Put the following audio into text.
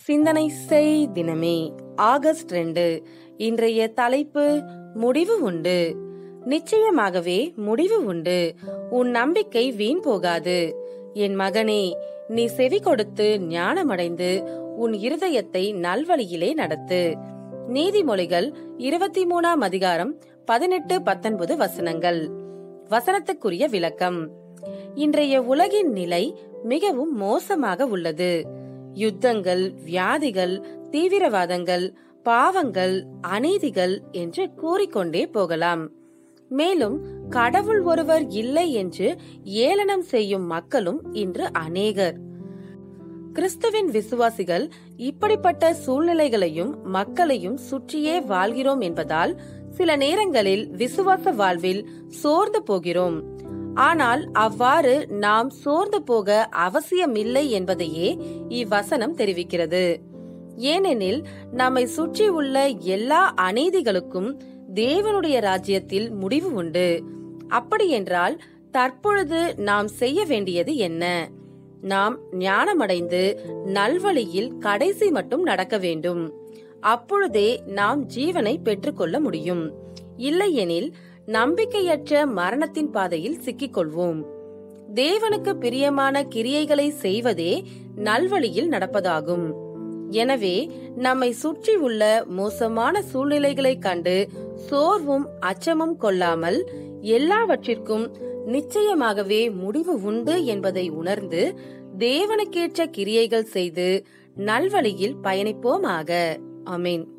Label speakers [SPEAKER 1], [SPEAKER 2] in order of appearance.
[SPEAKER 1] சிந்தனை செய் தினமே ஆகஸ்ட் ரெண்டு இன்றைய தலைப்பு முடிவு உண்டு நிச்சயமாகவே முடிவு உண்டு உன் நம்பிக்கை வீண் போகாது என் மகனே நீ செவி கொடுத்து ஞானமடைந்து உன் இருதயத்தை நல்வழியிலே நடத்து நீதிமொழிகள் இருபத்தி மூணாம் அதிகாரம் பதினெட்டு பத்தொன்பது வசனங்கள் வசனத்துக்குரிய விளக்கம் இன்றைய உலகின் நிலை மிகவும் மோசமாக உள்ளது யுத்தங்கள் வியாதிகள் தீவிரவாதங்கள் பாவங்கள் அநீதிகள் என்று கூறிக்கொண்டே போகலாம் மேலும் கடவுள் ஒருவர் இல்லை என்று ஏளனம் செய்யும் மக்களும் இன்று அநேகர் கிறிஸ்துவின் விசுவாசிகள் இப்படிப்பட்ட சூழ்நிலைகளையும் மக்களையும் சுற்றியே வாழ்கிறோம் என்பதால் சில நேரங்களில் விசுவாச வாழ்வில் சோர்ந்து போகிறோம் ஆனால் அவ்வாறு நாம் சோர்ந்து போக அவசியமில்லை என்பதையே இவ்வசனம் தெரிவிக்கிறது ஏனெனில் நம்மை சுற்றி உள்ள எல்லா அநீதிகளுக்கும் தேவனுடைய ராஜ்யத்தில் முடிவு உண்டு அப்படியென்றால் தற்பொழுது நாம் செய்ய வேண்டியது என்ன நாம் ஞானமடைந்து நல்வழியில் கடைசி மட்டும் நடக்க வேண்டும் அப்பொழுதே நாம் ஜீவனை பெற்றுக்கொள்ள முடியும் இல்லையெனில் நம்பிக்கையற்ற மரணத்தின் பாதையில் சிக்கிக்கொள்வோம் தேவனுக்கு பிரியமான கிரியைகளை செய்வதே நல்வழியில் நடப்பதாகும் எனவே நம்மை சுற்றி உள்ள மோசமான சூழ்நிலைகளைக் கண்டு சோர்வும் அச்சமும் கொள்ளாமல் எல்லாவற்றிற்கும் நிச்சயமாகவே முடிவு உண்டு என்பதை உணர்ந்து தேவனுக்கேற்ற கிரியைகள் செய்து நல்வழியில் பயணிப்போமாக அமேன்